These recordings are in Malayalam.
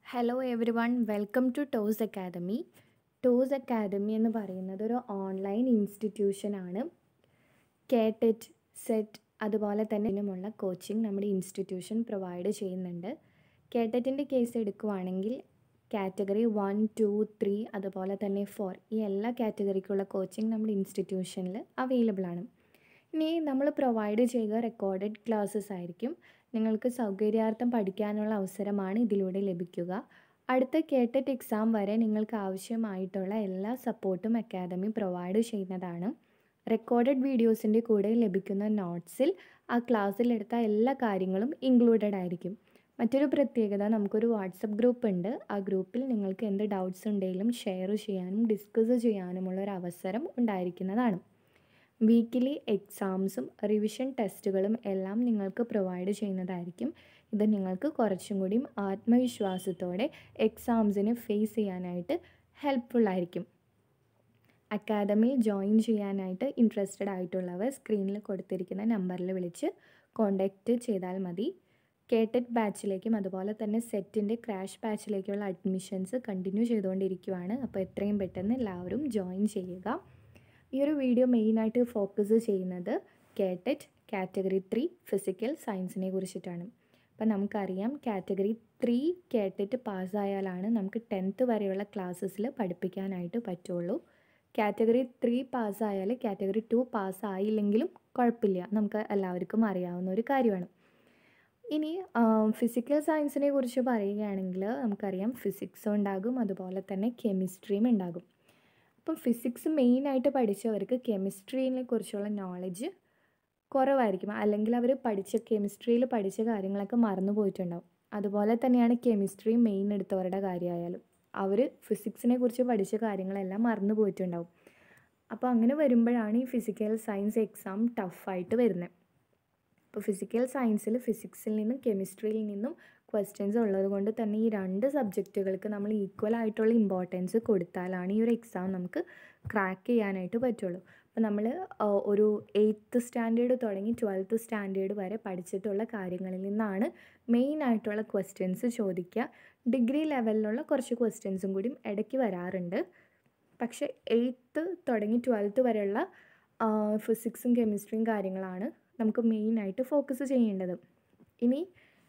hello everyone welcome to Toss academy Toss academy എന്ന് പറയുന്നത് ഒരു ഓൺലൈൻ ഇൻസ്റ്റിറ്റ്യൂഷനാണ് കേടെറ്റ് സെറ്റ് അതുപോലെ തന്നെ ഇതിനുമുള്ള കോച്ചിങ് നമ്മുടെ ഇൻസ്റ്റിറ്റ്യൂഷൻ പ്രൊവൈഡ് ചെയ്യുന്നുണ്ട് കേട്ടറ്റിൻ്റെ കേസ് എടുക്കുവാണെങ്കിൽ കാറ്റഗറി വൺ ടു ത്രീ അതുപോലെ തന്നെ ഫോർ ഈ എല്ലാ കാറ്റഗറിക്കുള്ള കോച്ചിങ് നമ്മുടെ ഇൻസ്റ്റിറ്റ്യൂഷനിൽ അവൈലബിൾ ആണ് ഇനി നമ്മൾ പ്രൊവൈഡ് ചെയ്യുക റെക്കോർഡഡ് ക്ലാസ്സസ് ആയിരിക്കും നിങ്ങൾക്ക് സൗകര്യാർത്ഥം പഠിക്കാനുള്ള അവസരമാണ് ഇതിലൂടെ ലഭിക്കുക അടുത്ത കേട്ടറ്റ് എക്സാം വരെ നിങ്ങൾക്ക് ആവശ്യമായിട്ടുള്ള എല്ലാ സപ്പോർട്ടും അക്കാദമി പ്രൊവൈഡ് ചെയ്യുന്നതാണ് റെക്കോർഡഡ് വീഡിയോസിൻ്റെ കൂടെ ലഭിക്കുന്ന നോട്ട്സിൽ ആ ക്ലാസ്സിലെടുത്ത എല്ലാ കാര്യങ്ങളും ഇൻക്ലൂഡഡ് ആയിരിക്കും മറ്റൊരു പ്രത്യേകത നമുക്കൊരു വാട്സപ്പ് ഗ്രൂപ്പ് ഉണ്ട് ആ ഗ്രൂപ്പിൽ നിങ്ങൾക്ക് എന്ത് ഡൗട്ട്സ് ഉണ്ടെങ്കിലും ഷെയർ ചെയ്യാനും ഡിസ്കസ് ചെയ്യാനുമുള്ള ഒരു അവസരം ഉണ്ടായിരിക്കുന്നതാണ് വീക്കിലി എക്സാംസും റിവിഷൻ ടെസ്റ്റുകളും എല്ലാം നിങ്ങൾക്ക് പ്രൊവൈഡ് ചെയ്യുന്നതായിരിക്കും ഇത് നിങ്ങൾക്ക് കുറച്ചും കൂടിയും ആത്മവിശ്വാസത്തോടെ എക്സാംസിന് ഫേസ് ചെയ്യാനായിട്ട് ഹെൽപ്ഫുള്ളായിരിക്കും അക്കാദമിയിൽ ജോയിൻ ചെയ്യാനായിട്ട് ഇൻട്രസ്റ്റഡ് ആയിട്ടുള്ളവർ സ്ക്രീനിൽ കൊടുത്തിരിക്കുന്ന നമ്പറിൽ വിളിച്ച് കോൺടാക്റ്റ് ചെയ്താൽ മതി കേട്ടറ്റ് ബാച്ചിലേക്കും അതുപോലെ തന്നെ സെറ്റിൻ്റെ ക്രാഷ് ബാച്ചിലേക്കുള്ള അഡ്മിഷൻസ് കണ്ടിന്യൂ ചെയ്തുകൊണ്ടിരിക്കുകയാണ് അപ്പോൾ എത്രയും പെട്ടെന്ന് എല്ലാവരും ജോയിൻ ചെയ്യുക ഈ ഒരു വീഡിയോ മെയിനായിട്ട് ഫോക്കസ് ചെയ്യുന്നത് കേട്ടറ്റ് കാറ്റഗറി ത്രീ ഫിസിക്കൽ സയൻസിനെ കുറിച്ചിട്ടാണ് അപ്പം നമുക്കറിയാം കാറ്റഗറി ത്രീ കേട്ടിട്ട് പാസ്സായാലാണ് നമുക്ക് ടെൻത്ത് വരെയുള്ള ക്ലാസ്സസിൽ പഠിപ്പിക്കാനായിട്ട് പറ്റുള്ളൂ കാറ്റഗറി ത്രീ പാസ്സായാൽ കാറ്റഗറി ടു പാസ്സായില്ലെങ്കിലും കുഴപ്പമില്ല നമുക്ക് എല്ലാവർക്കും അറിയാവുന്ന ഒരു കാര്യമാണ് ഇനി ഫിസിക്കൽ സയൻസിനെ കുറിച്ച് പറയുകയാണെങ്കിൽ നമുക്കറിയാം ഫിസിക്സ് ഉണ്ടാകും അതുപോലെ തന്നെ കെമിസ്ട്രിയും ഉണ്ടാകും അപ്പം ഫിസിക്സ് മെയിനായിട്ട് പഠിച്ചവർക്ക് കെമിസ്ട്രീനെ കുറിച്ചുള്ള നോളജ് കുറവായിരിക്കും അല്ലെങ്കിൽ അവർ പഠിച്ച കെമിസ്ട്രിയിൽ പഠിച്ച കാര്യങ്ങളൊക്കെ മറന്നു പോയിട്ടുണ്ടാവും അതുപോലെ തന്നെയാണ് കെമിസ്ട്രി മെയിൻ എടുത്തവരുടെ കാര്യമായാലും അവർ ഫിസിക്സിനെ കുറിച്ച് പഠിച്ച കാര്യങ്ങളെല്ലാം മറന്നു പോയിട്ടുണ്ടാവും അപ്പോൾ അങ്ങനെ വരുമ്പോഴാണ് ഈ ഫിസിക്കൽ സയൻസ് എക്സാം ടഫായിട്ട് വരുന്നത് ഇപ്പോൾ ഫിസിക്കൽ സയൻസിൽ ഫിസിക്സിൽ നിന്നും കെമിസ്ട്രിയിൽ നിന്നും ക്വസ്റ്റ്യൻസ് ഉള്ളത് കൊണ്ട് തന്നെ ഈ രണ്ട് സബ്ജക്റ്റുകൾക്ക് നമ്മൾ ഈക്വൽ ആയിട്ടുള്ള ഇമ്പോർട്ടൻസ് കൊടുത്താലാണ് ഈ ഒരു എക്സാം നമുക്ക് ക്രാക്ക് ചെയ്യാനായിട്ട് പറ്റുള്ളൂ അപ്പോൾ നമ്മൾ ഒരു എയ്ത്ത് സ്റ്റാൻഡേർഡ് തുടങ്ങി ട്വൽത്ത് സ്റ്റാൻഡേർഡ് വരെ പഠിച്ചിട്ടുള്ള കാര്യങ്ങളിൽ നിന്നാണ് മെയിൻ ആയിട്ടുള്ള ക്വസ്റ്റ്യൻസ് ചോദിക്കുക ഡിഗ്രി ലെവലിലുള്ള കുറച്ച് ക്വസ്റ്റ്യൻസും കൂടി ഇടയ്ക്ക് വരാറുണ്ട് പക്ഷേ എയ്ത്ത് തുടങ്ങി ട്വൽത്ത് വരെയുള്ള ഫിസിക്സും കെമിസ്ട്രിയും കാര്യങ്ങളാണ് നമുക്ക് മെയിനായിട്ട് ഫോക്കസ് ചെയ്യേണ്ടത് ഇനി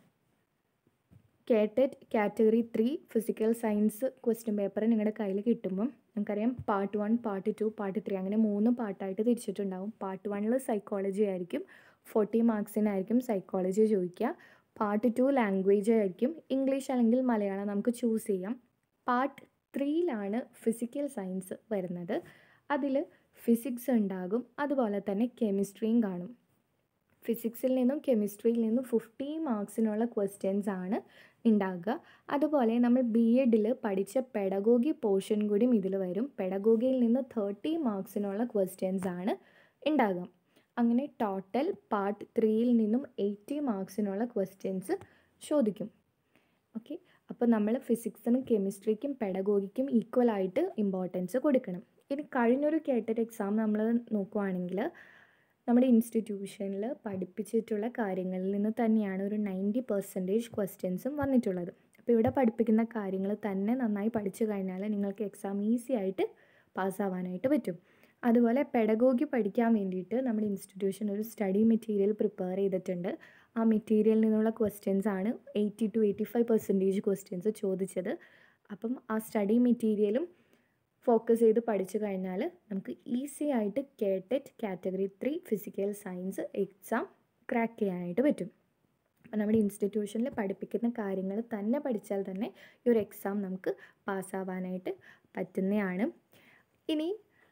KTET category three physical science question paper നിങ്ങളുടെ കയ്യിൽ കിട്ടുമ്പം നമുക്കറിയാം part one part two part three അങ്ങനെ മൂന്ന് പാർട്ടായിട്ട് തിരിച്ചിട്ടുണ്ടാവും പാർട്ട് വണ്ണിൽ സൈക്കോളജി ആയിരിക്കും ഫോർട്ടി മാർക്സിനായിരിക്കും സൈക്കോളജി ചോദിക്കുക പാർട്ട് ടു ലാംഗ്വേജ് ആയിരിക്കും ഇംഗ്ലീഷ് അല്ലെങ്കിൽ മലയാളം നമുക്ക് ചൂസ് ചെയ്യാം പാർട്ട് ത്രീയിലാണ് ഫിസിക്കൽ സയൻസ് വരുന്നത് അതിൽ ഫിസിക്സ് ഉണ്ടാകും അതുപോലെ തന്നെ കെമിസ്ട്രിയും കാണും ഫിസിക്സിൽ നിന്നും കെമിസ്ട്രിയിൽ നിന്നും ഫിഫ്റ്റി മാർക്സിനുള്ള ക്വസ്റ്റ്യൻസ് ആണ് ഉണ്ടാകുക അതുപോലെ നമ്മൾ ബി എഡിൽ പഠിച്ച പെഡഗോഗി പോർഷൻ കൂടിയും ഇതിൽ വരും പെഡഗോഗിയിൽ നിന്ന് തേർട്ടി മാർക്സിനുള്ള ക്വസ്റ്റ്യൻസ് ആണ് ഉണ്ടാകുക അങ്ങനെ ടോട്ടൽ പാർട്ട് ത്രീയിൽ നിന്നും എയ്റ്റി മാർക്സിനുള്ള ക്വസ്റ്റ്യൻസ് ചോദിക്കും ഓക്കെ അപ്പോൾ നമ്മൾ ഫിസിക്സിനും കെമിസ്ട്രിക്കും പെഡഗോഗിക്കും ഈക്വലായിട്ട് ഇമ്പോർട്ടൻസ് കൊടുക്കണം ഇനി കഴിഞ്ഞൊരു കേട്ടറ്റ് എക്സാം നമ്മൾ നോക്കുവാണെങ്കിൽ നമ്മുടെ ഇൻസ്റ്റിറ്റ്യൂഷനിൽ പഠിപ്പിച്ചിട്ടുള്ള കാര്യങ്ങളിൽ നിന്ന് തന്നെയാണ് ഒരു നയൻറ്റി പെർസെൻറ്റേജ് ക്വസ്റ്റ്യൻസും വന്നിട്ടുള്ളത് അപ്പോൾ ഇവിടെ പഠിപ്പിക്കുന്ന കാര്യങ്ങൾ തന്നെ നന്നായി പഠിച്ചു കഴിഞ്ഞാൽ നിങ്ങൾക്ക് എക്സാം ഈസി ആയിട്ട് പാസ്സാവാനായിട്ട് പറ്റും അതുപോലെ പെഡഗോഗി പഠിക്കാൻ വേണ്ടിയിട്ട് നമ്മുടെ ഇൻസ്റ്റിറ്റ്യൂഷൻ ഒരു സ്റ്റഡി മെറ്റീരിയൽ പ്രിപ്പയർ ചെയ്തിട്ടുണ്ട് ആ മെറ്റീരിയലിൽ നിന്നുള്ള ക്വസ്റ്റ്യൻസ് ആണ് eighty two eighty five percentage questions ചോദിച്ചത് അപ്പം ആ സ്റ്റഡി മെറ്റീരിയലും ഫോക്കസ് ചെയ്ത് പഠിച്ചു കഴിഞ്ഞാൽ നമുക്ക് ഈസി ആയിട്ട് KTET category three physical science exam crack ചെയ്യാനായിട്ട് പറ്റും അപ്പോൾ നമ്മുടെ ഇൻസ്റ്റിറ്റ്യൂഷനിൽ പഠിപ്പിക്കുന്ന കാര്യങ്ങൾ തന്നെ പഠിച്ചാൽ തന്നെ ഈ ഒരു എക്സാം നമുക്ക് പാസ്സാവാനായിട്ട് പറ്റുന്നതാണ് ഇനി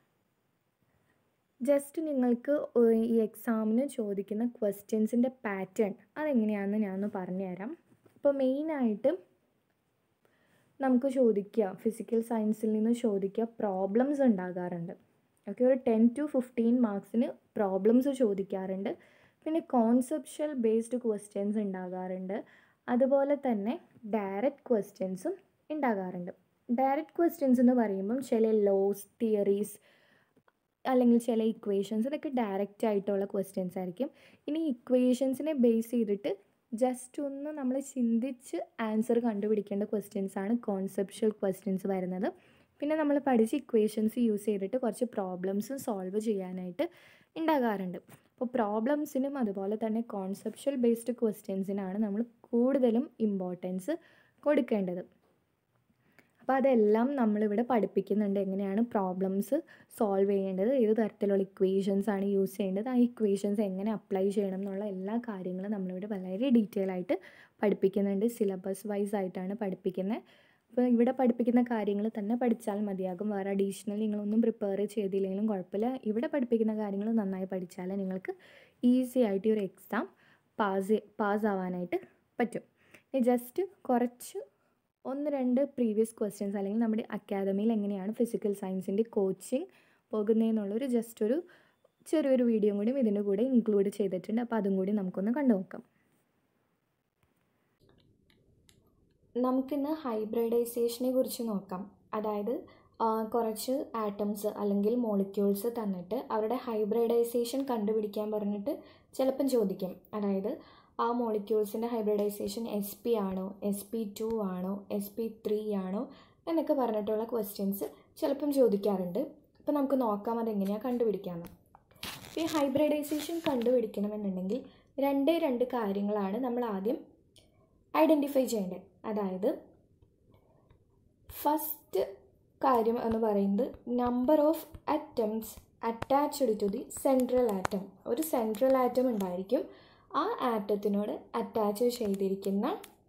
ജസ്റ്റ് നിങ്ങൾക്ക് ഈ എക്സാമിന് ചോദിക്കുന്ന ക്വസ്റ്റ്യൻസിൻ്റെ പാറ്റേൺ അതെങ്ങനെയാണെന്ന് ഞാനൊന്ന് പറഞ്ഞുതരാം ഇപ്പോൾ മെയിനായിട്ട് നമുക്ക് ചോദിക്കുക ഫിസിക്കൽ സയൻസിൽ നിന്ന് ചോദിക്കുക പ്രോബ്ലംസ് ഉണ്ടാകാറുണ്ട് ഓക്കെ ഒരു ടെൻ ടു ഫിഫ്റ്റീൻ മാർക്സിന് പ്രോബ്ലംസ് ചോദിക്കാറുണ്ട് പിന്നെ കോൺസെപ്ഷ്യൽ ബേസ്ഡ് ക്വസ്റ്റ്യൻസ് ഉണ്ടാകാറുണ്ട് അതുപോലെ തന്നെ ഡയറക്റ്റ് ക്വസ്റ്റ്യൻസും ഉണ്ടാകാറുണ്ട് ഡയറക്റ്റ് ക്വസ്റ്റ്യൻസ് എന്ന് പറയുമ്പം ചില ലോസ് തിയറീസ് അല്ലെങ്കിൽ ചില ഇക്വേഷൻസ് ഇതൊക്കെ ഡയറക്റ്റ് ആയിട്ടുള്ള ക്വസ്റ്റ്യൻസ് ആയിരിക്കും ഇനി ഇക്വേഷൻസിനെ ബേസ് ചെയ്തിട്ട് ജസ്റ്റ് ഒന്ന് നമ്മൾ ചിന്തിച്ച് ആൻസർ കണ്ടുപിടിക്കേണ്ട ക്വസ്റ്റ്യൻസ് ആണ് കോൺസെപ്ഷ്യൽ ക്വസ്റ്റ്യൻസ് വരുന്നത് പിന്നെ നമ്മൾ പഠിച്ച ഇക്വേഷൻസ് യൂസ് ചെയ്തിട്ട് കുറച്ച് പ്രോബ്ലംസ് സോൾവ് ചെയ്യാനായിട്ട് ഉണ്ടാകാറുണ്ട് അപ്പോൾ പ്രോബ്ലംസിനും അതുപോലെ തന്നെ കോൺസെപ്ഷ്യൽ ബേസ്ഡ് ക്വസ്റ്റ്യൻസിനാണ് നമ്മൾ കൂടുതലും ഇമ്പോർട്ടൻസ് കൊടുക്കേണ്ടത് അപ്പോൾ അതെല്ലാം നമ്മളിവിടെ പഠിപ്പിക്കുന്നുണ്ട് എങ്ങനെയാണ് പ്രോബ്ലംസ് സോൾവ് ചെയ്യേണ്ടത് ഏത് തരത്തിലുള്ള ഇക്വേഷൻസ് ആണ് യൂസ് ചെയ്യേണ്ടത് ആ ഇക്വേഷൻസ് എങ്ങനെ അപ്ലൈ ചെയ്യണം എന്നുള്ള എല്ലാ കാര്യങ്ങളും നമ്മളിവിടെ വളരെ ഡീറ്റെയിൽ ആയിട്ട് പഠിപ്പിക്കുന്നുണ്ട് സിലബസ് വൈസ് ആയിട്ടാണ് പഠിപ്പിക്കുന്നത് അപ്പോൾ ഇവിടെ പഠിപ്പിക്കുന്ന കാര്യങ്ങൾ തന്നെ പഠിച്ചാൽ മതിയാകും വേറെ അഡീഷണൽ നിങ്ങളൊന്നും പ്രിപ്പയർ ചെയ്തില്ലെങ്കിലും കുഴപ്പമില്ല ഇവിടെ പഠിപ്പിക്കുന്ന കാര്യങ്ങൾ നന്നായി പഠിച്ചാൽ നിങ്ങൾക്ക് ഈസി ആയിട്ട് ഈ ഒരു എക്സാം പാസ് പാസ് ആവാനായിട്ട് പറ്റും ജസ്റ്റ് കുറച്ച് ഒന്ന് രണ്ട് പ്രീവിയസ് ക്വസ്റ്റ്യൻസ് അല്ലെങ്കിൽ നമ്മുടെ അക്കാദമിയിൽ എങ്ങനെയാണ് ഫിസിക്കൽ സയൻസിൻ്റെ കോച്ചിങ് പോകുന്നതെന്നുള്ളൊരു ജസ്റ്റ് ഒരു ചെറിയൊരു വീഡിയോ കൂടി ഇതിൻ്റെ കൂടെ ഇൻക്ലൂഡ് ചെയ്തിട്ടുണ്ട് അപ്പോൾ അതും കൂടി നമുക്കൊന്ന് കണ്ടു നോക്കാം നമുക്കിന്ന് ഹൈബ്രിഡൈസേഷനെ കുറിച്ച് നോക്കാം അതായത് കുറച്ച് ആറ്റംസ് അല്ലെങ്കിൽ മോളിക്യൂൾസ് തന്നിട്ട് അവരുടെ ഹൈബ്രിഡൈസേഷൻ കണ്ടുപിടിക്കാൻ പറഞ്ഞിട്ട് ചിലപ്പം ചോദിക്കും അതായത് ആ മോളിക്യൂൾസിൻ്റെ ഹൈബ്രിഡൈസേഷൻ എസ് പി ആണോ എസ് പി ടു ആണോ എസ് പി ത്രീ ആണോ എന്നൊക്കെ പറഞ്ഞിട്ടുള്ള ക്വസ്റ്റ്യൻസ് ചിലപ്പം ചോദിക്കാറുണ്ട് അപ്പോൾ നമുക്ക് നോക്കാം അതെങ്ങനെയാണ് കണ്ടുപിടിക്കാമെന്ന് ഈ ഹൈബ്രിഡൈസേഷൻ കണ്ടുപിടിക്കണമെന്നുണ്ടെങ്കിൽ രണ്ടേ രണ്ട് കാര്യങ്ങളാണ് നമ്മൾ ആദ്യം ഐഡൻറ്റിഫൈ ചെയ്യേണ്ടത് അതായത് ഫസ്റ്റ് കാര്യം എന്ന് പറയുന്നത് number of atoms attached to the central atom ഒരു സെൻട്രൽ ആറ്റം ഉണ്ടായിരിക്കും ആ ആറ്റത്തിനോട് അറ്റാച്ച് ചെയ്തിരിക്കുന്ന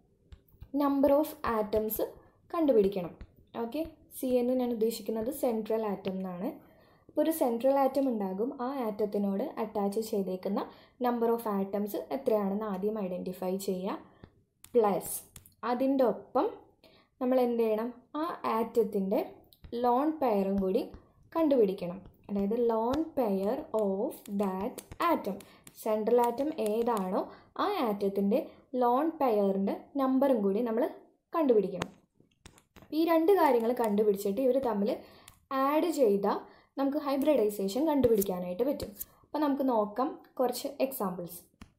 നമ്പർ ഓഫ് ആറ്റംസ് കണ്ടുപിടിക്കണം ഓക്കെ സി എന്ന് ഞാൻ ഉദ്ദേശിക്കുന്നത് സെൻട്രൽ ആറ്റം എന്നാണ് അപ്പോൾ ഒരു സെൻട്രൽ ആറ്റം ഉണ്ടാകും ആ ആറ്റത്തിനോട് അറ്റാച്ച് ചെയ്തേക്കുന്ന നമ്പർ ഓഫ് ആറ്റംസ് എത്രയാണെന്ന് ആദ്യം ഐഡൻറ്റിഫൈ ചെയ്യുക പ്ലസ് അതിൻ്റെ ഒപ്പം നമ്മൾ എന്ത് ചെയ്യണം ആ ആറ്റത്തിൻ്റെ ലോൺ പെയറും കൂടി കണ്ടുപിടിക്കണം അതായത് lone pair of that atom central atom ഏതാണോ ആ ആറ്റത്തിൻ്റെ ലോൺ പെയറിൻ്റെ നമ്പറും കൂടി നമ്മൾ കണ്ടുപിടിക്കണം ഈ രണ്ട് കാര്യങ്ങൾ കണ്ടുപിടിച്ചിട്ട് ഇവർ തമ്മിൽ ആഡ് ചെയ്താൽ നമുക്ക് ഹൈബ്രിഡൈസേഷൻ കണ്ടുപിടിക്കാനായിട്ട് പറ്റും അപ്പോൾ നമുക്ക് നോക്കാം കുറച്ച് എക്സാമ്പിൾസ്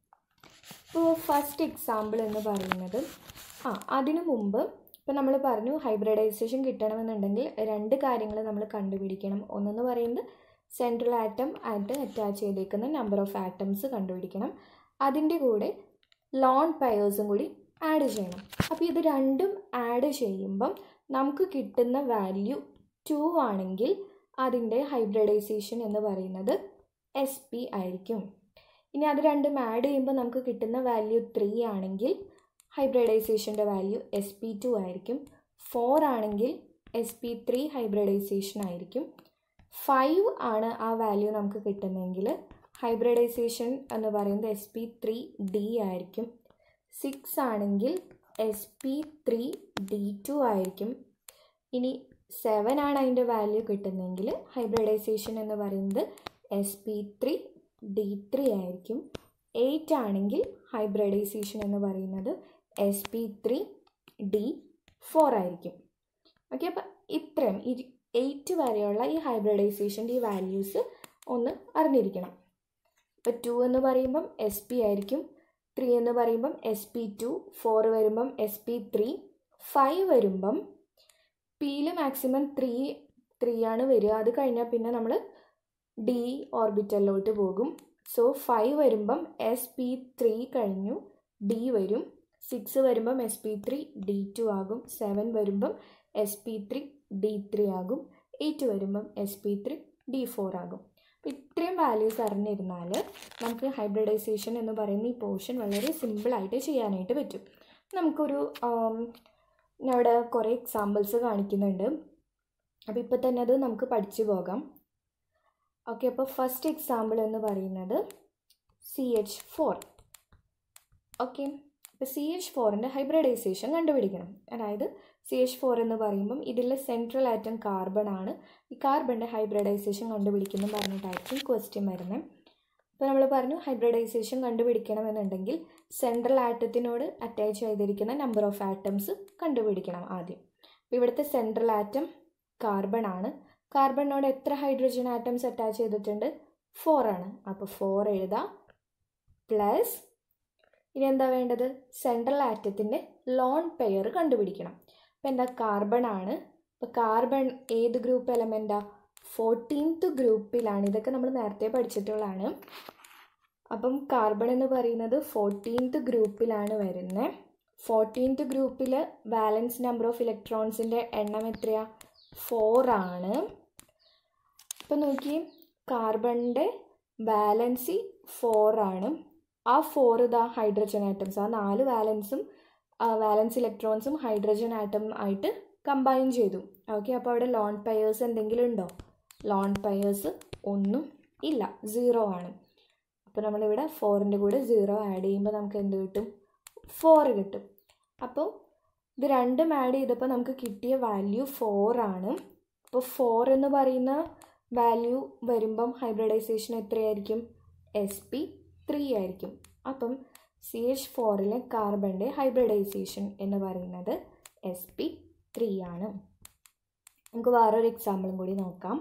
ഇപ്പോൾ ഫസ്റ്റ് എക്സാമ്പിൾ എന്ന് പറയുന്നത് ആ അതിനു മുമ്പ് ഇപ്പോൾ നമ്മൾ പറഞ്ഞു ഹൈബ്രിഡൈസേഷൻ കിട്ടണമെന്നുണ്ടെങ്കിൽ രണ്ട് കാര്യങ്ങൾ നമ്മൾ കണ്ടുപിടിക്കണം ഒന്നെന്ന് പറയുന്നത് സെൻട്രൽ ആറ്റം ആയിട്ട് അറ്റാച്ച് ചെയ്തേക്കുന്ന നമ്പർ ഓഫ് ആറ്റംസ് കണ്ടുപിടിക്കണം അതിൻ്റെ കൂടെ ലോൺ പെയേഴ്സും കൂടി ആഡ് ചെയ്യണം അപ്പോൾ ഇത് രണ്ടും ആഡ് ചെയ്യുമ്പം നമുക്ക് കിട്ടുന്ന വാല്യൂ ടു ആണെങ്കിൽ അതിൻ്റെ ഹൈബ്രിഡൈസേഷൻ എന്ന് പറയുന്നത് എസ് പി ആയിരിക്കും ഇനി അത് രണ്ടും ആഡ് ചെയ്യുമ്പോൾ നമുക്ക് കിട്ടുന്ന വാല്യൂ ത്രീ ആണെങ്കിൽ ഹൈബ്രിഡൈസേഷൻ്റെ വാല്യൂ എസ് പി ടു ആയിരിക്കും ഫോർ ആണെങ്കിൽ എസ് പി ത്രീ ഹൈബ്രിഡൈസേഷൻ ആയിരിക്കും ഫൈവ് ആണ് ആ വാല്യൂ നമുക്ക് കിട്ടുന്നതെങ്കിൽ ഹൈബ്രിഡൈസേഷൻ എന്ന് പറയുന്നത് എസ് പി ത്രീ ഡി ആയിരിക്കും സിക്സ് ആണെങ്കിൽ S P three D two ആയിരിക്കും ഇനി സെവൻ ആണ് അതിൻ്റെ വാല്യൂ കിട്ടുന്നതെങ്കിൽ ഹൈബ്രിഡൈസേഷൻ എന്ന് പറയുന്നത് S P three D three ആയിരിക്കും എയ്റ്റ് ആണെങ്കിൽ ഹൈബ്രിഡൈസേഷൻ എന്ന് പറയുന്നത് S P three D four ആയിരിക്കും ഓക്കെ അപ്പം ഇത്രയും ഈ എയ്റ്റ് വരെയുള്ള ഈ ഹൈബ്രിഡൈസേഷൻ്റെ ഈ വാല്യൂസ് ഒന്ന് അറിഞ്ഞിരിക്കണം ഇപ്പോൾ ടു എന്ന് പറയുമ്പം എസ് പി ആയിരിക്കും ത്രീ എന്ന് പറയുമ്പം എസ് പി ടു ഫോർ വരുമ്പം എസ് പി ത്രീ ഫൈവ് വരുമ്പം പിയിൽ മാക്സിമം ത്രീ ത്രീ ആണ് വരിക അത് കഴിഞ്ഞാൽ പിന്നെ നമ്മൾ ഡി ഓർബിറ്റലിലോട്ട് പോകും സോ ഫൈവ് വരുമ്പം എസ് പി ത്രീ കഴിഞ്ഞു ഡി വരും സിക്സ് വരുമ്പം S P three D two ആകും സെവൻ വരുമ്പം S P three D three ആകും എയ്റ്റ് വരുമ്പം S P three D four ആകും അപ്പോൾ ഇത്രയും വാല്യൂസ് അറിഞ്ഞിരുന്നാൽ നമുക്ക് ഹൈബ്രിഡൈസേഷൻ എന്ന് പറയുന്ന ഈ പോർഷൻ വളരെ സിമ്പിളായിട്ട് ചെയ്യാനായിട്ട് പറ്റും നമുക്കൊരു ഞാൻ ഇവിടെ കുറേ എക്സാമ്പിൾസ് കാണിക്കുന്നുണ്ട് അപ്പോൾ ഇപ്പോൾ തന്നെ അത് നമുക്ക് പഠിച്ചു പോകാം ഓക്കെ അപ്പോൾ ഫസ്റ്റ് എക്സാമ്പിൾ എന്ന് പറയുന്നത് സി എച്ച് ഫോർ ഓക്കെ ഇപ്പോൾ സി എച്ച് ഫോറിൻ്റെ ഹൈബ്രിഡൈസേഷൻ കണ്ടുപിടിക്കണം അതായത് സി എച്ച് ഫോർ എന്ന് പറയുമ്പം ഇതിലെ സെൻട്രൽ ആറ്റം കാർബൺ ആണ് ഈ കാർബണിൻ്റെ ഹൈബ്രിഡൈസേഷൻ കണ്ടുപിടിക്കുന്നു പറഞ്ഞിട്ടായിരിക്കും ക്വസ്റ്റ്യൻ വരുന്നത് അപ്പോൾ നമ്മൾ പറഞ്ഞു ഹൈബ്രിഡൈസേഷൻ കണ്ടുപിടിക്കണമെന്നുണ്ടെങ്കിൽ സെൻട്രൽ ആറ്റത്തിനോട് അറ്റാച്ച് ചെയ്തിരിക്കുന്ന നമ്പർ ഓഫ് ആറ്റംസ് കണ്ടുപിടിക്കണം ആദ്യം അപ്പോൾ ഇവിടുത്തെ സെൻട്രൽ ആറ്റം കാർബൺ ആണ് കാർബണിനോട് എത്ര ഹൈഡ്രജൻ ആറ്റംസ് അറ്റാച്ച് ചെയ്തിട്ടുണ്ട് ഫോർ ആണ് അപ്പോൾ ഫോർ എഴുതാം പ്ലസ് ഇനി എന്താ വേണ്ടത് സെൻട്രൽ ആറ്റത്തിൻ്റെ ലോൺ പെയർ കണ്ടുപിടിക്കണം അപ്പോൾ എന്താ കാർബൺ ആണ് അപ്പോൾ കാർബൺ ഏത് ഗ്രൂപ്പ് എലമെൻറ്റാ ഫോർട്ടീൻത്ത് ഗ്രൂപ്പിലാണ് ഇതൊക്കെ നമ്മൾ നേരത്തെ പഠിച്ചിട്ടുള്ളതാണ് അപ്പം കാർബൺ എന്ന് പറയുന്നത് ഫോർട്ടീൻത്ത് ഗ്രൂപ്പിലാണ് വരുന്നത് ഫോർട്ടീൻത്ത് ഗ്രൂപ്പിൽ ബാലൻസ് നമ്പർ ഓഫ് ഇലക്ട്രോൺസിൻ്റെ എണ്ണം എത്രയാ ഫോർ ആണ് ഇപ്പം നോക്കി കാർബണിൻ്റെ വാലൻസി ഫോർ ആണ് ആ ഫോർ ഇതാ ഹൈഡ്രജൻ ആറ്റംസ് ആ നാല് വാലൻസും വാലൻസ് ഇലക്ട്രോൺസും ഹൈഡ്രജൻ ആറ്റം ആയിട്ട് കമ്പൈൻ ചെയ്തു ഓക്കെ അപ്പോൾ അവിടെ ലോൺ പെയേഴ്സ് എന്തെങ്കിലും ഉണ്ടോ ലോൺ പെയേഴ്സ് ഒന്നും ഇല്ല സീറോ ആണ് അപ്പോൾ നമ്മളിവിടെ ഫോറിൻ്റെ കൂടെ സീറോ ആഡ് ചെയ്യുമ്പോൾ നമുക്ക് എന്ത് കിട്ടും ഫോർ കിട്ടും അപ്പോൾ ഇത് രണ്ടും ആഡ് ചെയ്തപ്പോൾ നമുക്ക് കിട്ടിയ വാല്യൂ ഫോർ ആണ് അപ്പോൾ ഫോർ എന്ന് പറയുന്ന വാല്യൂ വരുമ്പം ഹൈബ്രിഡൈസേഷൻ എത്രയായിരിക്കും എസ് പി ത്രീ ആയിരിക്കും അപ്പം സി എച്ച് ഫോറിലെ കാർബണിൻ്റെ ഹൈബ്രിഡൈസേഷൻ എന്ന് പറയുന്നത് എസ് പി ത്രീ ആണ് നമുക്ക് വേറൊരു എക്സാമ്പിളും കൂടി നോക്കാം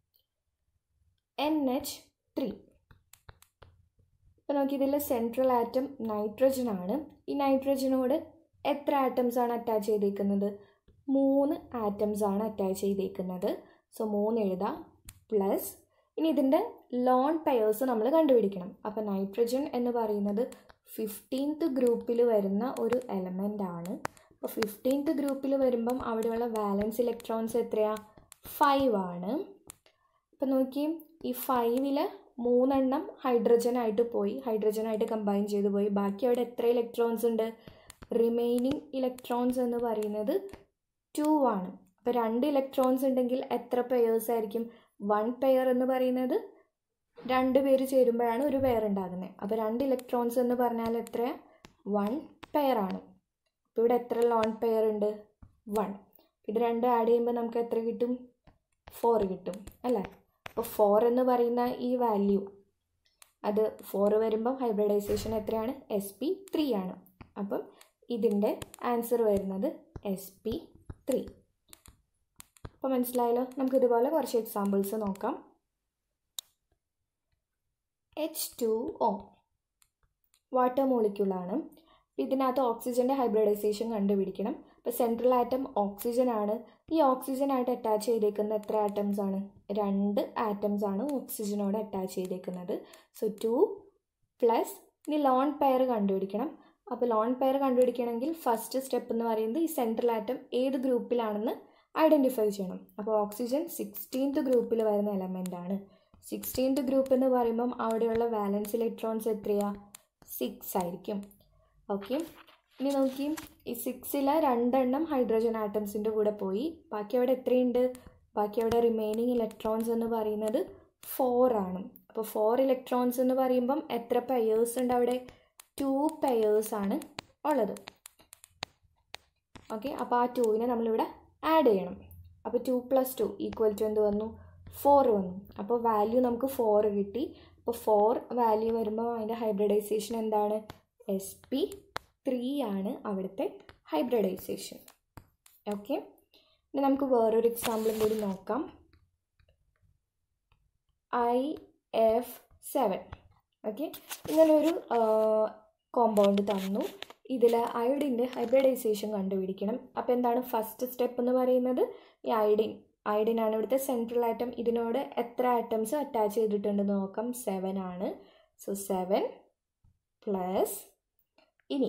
എൻ എച്ച് ത്രീ ഇപ്പോൾ നോക്കി ഇതിൽ സെൻട്രൽ ആറ്റം നൈട്രജൻ ആണ് ഈ നൈട്രജനോട് എത്ര ആറ്റംസ് ആണ് അറ്റാച്ച് ചെയ്തേക്കുന്നത് മൂന്ന് ആറ്റംസ് ആണ് അറ്റാച്ച് ചെയ്തേക്കുന്നത് സോ മൂന്ന് എഴുതാം പ്ലസ് ഇനി ഇതിൻ്റെ ലോൺ പെയേഴ്സ് നമ്മൾ കണ്ടുപിടിക്കണം അപ്പോൾ നൈട്രജൻ എന്ന് പറയുന്നത് ഫിഫ്റ്റീൻത്ത് ഗ്രൂപ്പിൽ വരുന്ന ഒരു എലമെൻ്റ് ആണ് അപ്പോൾ ഫിഫ്റ്റീൻത്ത് ഗ്രൂപ്പിൽ വരുമ്പം അവിടെയുള്ള വാലൻസ് ഇലക്ട്രോൺസ് എത്രയാണ് ഫൈവ് ആണ് അപ്പോൾ നോക്കി ഈ ഫൈവിൽ മൂന്നെണ്ണം ഹൈഡ്രജൻ ആയിട്ട് പോയി ഹൈഡ്രജൻ ആയിട്ട് കമ്പൈൻ ചെയ്തു പോയി ബാക്കി അവിടെ എത്ര ഇലക്ട്രോൺസ് ഉണ്ട് റിമൈനിങ് ഇലക്ട്രോൺസ് എന്ന് പറയുന്നത് ടു ആണ് അപ്പോൾ രണ്ട് ഇലക്ട്രോൺസ് ഉണ്ടെങ്കിൽ എത്ര പെയേഴ്സ് ആയിരിക്കും വൺ പെയർ എന്ന് പറയുന്നത് രണ്ട് പേര് ചേരുമ്പോഴാണ് ഒരു പെയർ ഉണ്ടാകുന്നത് അപ്പോൾ രണ്ട് ഇലക്ട്രോൺസ് എന്ന് പറഞ്ഞാൽ എത്ര വൺ പെയർ ആണ് അപ്പോൾ ഇവിടെ എത്ര ലോൺ പെയർ ഉണ്ട് വൺ ഇത് രണ്ട് ആഡ് ചെയ്യുമ്പോൾ നമുക്ക് എത്ര കിട്ടും ഫോർ കിട്ടും അല്ലേ അപ്പോൾ ഫോർ എന്ന് പറയുന്ന ഈ വാല്യൂ അത് ഫോർ വരുമ്പം ഹൈബ്രിഡൈസേഷൻ എത്രയാണ് എസ് പി ത്രീ ആണ് അപ്പം ഇതിൻ്റെ ആൻസർ വരുന്നത് എസ് പി ത്രീ അപ്പോൾ മനസ്സിലായല്ലോ നമുക്ക് ഇതുപോലെ കുറച്ച് എക്സാമ്പിൾസ് നോക്കാം എച്ച് ടു ഒ വാട്ടർ മോളിക്യൂളാണ് ഇതിനകത്ത് ഓക്സിജൻ്റെ ഹൈബ്രിഡൈസേഷൻ കണ്ടുപിടിക്കണം ഇപ്പോൾ സെൻട്രൽ ആറ്റം ഓക്സിജൻ ആണ് ഈ ഓക്സിജനായിട്ട് അറ്റാച്ച് ചെയ്തേക്കുന്ന എത്ര ആറ്റംസ് ആണ് രണ്ട് ആറ്റംസ് ആണ് ഓക്സിജനോട് അറ്റാച്ച് ചെയ്തേക്കുന്നത് സോ ടു പ്ലസ് ഇനി ലോൺ പെയർ കണ്ടുപിടിക്കണം അപ്പോൾ ലോൺ പെയർ കണ്ടുപിടിക്കണമെങ്കിൽ ഫസ്റ്റ് സ്റ്റെപ്പ് എന്ന് പറയുന്നത് ഈ സെൻട്രൽ ആറ്റം ഏത് ഗ്രൂപ്പിലാണെന്ന് ഐഡൻറ്റിഫൈ ചെയ്യണം അപ്പോൾ ഓക്സിജൻ സിക്സ്റ്റീൻത്ത് ഗ്രൂപ്പിൽ വരുന്ന എലമെൻ്റ് ആണ് സിക്സ്റ്റീൻത്ത് ഗ്രൂപ്പ് എന്ന് പറയുമ്പം അവിടെയുള്ള വാലൻസ് ഇലക്ട്രോൺസ് എത്രയാ സിക്സ് ആയിരിക്കും ഓക്കെ ഇനി നോക്കി ഈ സിക്സിലെ രണ്ടെണ്ണം ഹൈഡ്രജൻ ആറ്റംസിൻ്റെ കൂടെ പോയി ബാക്കി അവിടെ എത്രയുണ്ട് ബാക്കി അവിടെ റിമൈനിങ് ഇലക്ട്രോൺസ് എന്ന് പറയുന്നത് ഫോർ ആണ് അപ്പോൾ ഫോർ ഇലക്ട്രോൺസ് എന്ന് പറയുമ്പം എത്ര പെയേഴ്സ് ഉണ്ട് അവിടെ ടു പെയേഴ്സ് ആണ് ഉള്ളത് ഓക്കെ അപ്പോൾ ആ ടൂവിനെ നമ്മളിവിടെ ആഡ് ചെയ്യണം അപ്പോൾ two plus two equal to എന്ത് വന്നു ഫോർ വന്നു അപ്പോൾ വാല്യൂ നമുക്ക് ഫോർ കിട്ടി അപ്പോൾ ഫോർ വാല്യൂ വരുമ്പോൾ അതിൻ്റെ ഹൈബ്രിഡൈസേഷൻ എന്താണ് എസ് പി ത്രീ ആണ് അവിടുത്തെ ഹൈബ്രിഡൈസേഷൻ ഓക്കെ ഇനി നമുക്ക് വേറൊരു എക്സാമ്പിളും കൂടി നോക്കാം ഐ എഫ് സെവൻ ഓക്കെ ഇങ്ങനൊരു കോമ്പൗണ്ട് തന്നു ഇതിൽ അയോഡിൻ്റെ ഹൈബ്രിഡൈസേഷൻ കണ്ടുപിടിക്കണം അപ്പോൾ എന്താണ് ഫസ്റ്റ് സ്റ്റെപ്പ് എന്ന് പറയുന്നത് ഈ അയഡിൻ അയഡിൻ ആണ് ഇവിടുത്തെ സെൻട്രൽ ആറ്റം ഇതിനോട് എത്ര ആറ്റംസ് അറ്റാച്ച് ചെയ്തിട്ടുണ്ടെന്ന് നോക്കാം സെവൻ ആണ് സോ സെവൻ പ്ലസ് ഇനി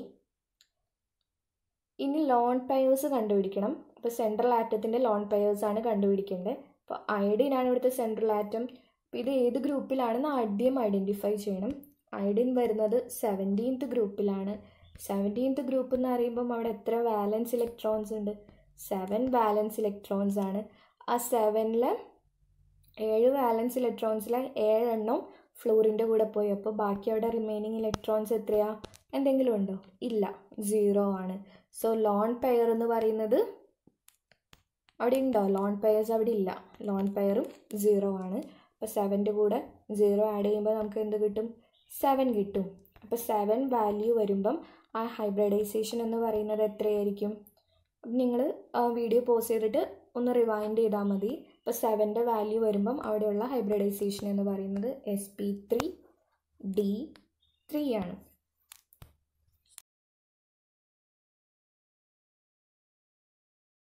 ഇനി ലോൺ പെയേഴ്സ് കണ്ടുപിടിക്കണം അപ്പോൾ സെൻട്രൽ ആറ്റത്തിൻ്റെ ലോൺ പെയേഴ്സ് ആണ് കണ്ടുപിടിക്കേണ്ടത് അപ്പോൾ അയഡിൻ ആണ് ഇവിടുത്തെ സെൻട്രൽ ആറ്റം അപ്പോൾ ഇത് ഏത് ഗ്രൂപ്പിലാണെന്ന് ആദ്യം ഐഡൻറ്റിഫൈ ചെയ്യണം അയഡിൻ വരുന്നത് സെവൻറ്റീൻത്ത് ഗ്രൂപ്പിലാണ് സെവൻറ്റീൻത്ത് ഗ്രൂപ്പ് എന്ന് പറയുമ്പം അവിടെ എത്ര വാലൻസ് ഇലക്ട്രോൺസ് ഉണ്ട് സെവൻ വാലൻസ് ഇലക്ട്രോൺസ് ആണ് ആ സെവനിൽ ഏഴ് വാലൻസ് ഇലക്ട്രോൺസിലെ ഏഴെണ്ണം ഫ്ലോറിൻ്റെ കൂടെ പോയി അപ്പോൾ ബാക്കി അവിടെ റിമൈനിങ് ഇലക്ട്രോൺസ് എത്രയാ എന്തെങ്കിലും ഉണ്ടോ ഇല്ല സീറോ ആണ് സോ ലോൺ പെയർ എന്ന് പറയുന്നത് അവിടെ ഉണ്ടോ ലോൺ പെയേഴ്സ് അവിടെ ഇല്ല ലോൺ പെയറും സീറോ ആണ് അപ്പോൾ സെവൻ്റെ കൂടെ സീറോ ആഡ് ചെയ്യുമ്പോൾ നമുക്ക് എന്ത് കിട്ടും സെവൻ കിട്ടും അപ്പോൾ സെവൻ വാല്യൂ വരുമ്പം ആ ഹൈബ്രിഡൈസേഷൻ എന്ന് പറയുന്നത് എത്രയായിരിക്കും നിങ്ങൾ വീഡിയോ പോസ് ചെയ്തിട്ട് ഒന്ന് റിവൈൻഡ് ചെയ്താൽ മതി ഇപ്പോൾ സെവൻ്റെ വാല്യൂ വരുമ്പം അവിടെയുള്ള ഹൈബ്രിഡൈസേഷൻ എന്ന് പറയുന്നത് S P three D three ആണ്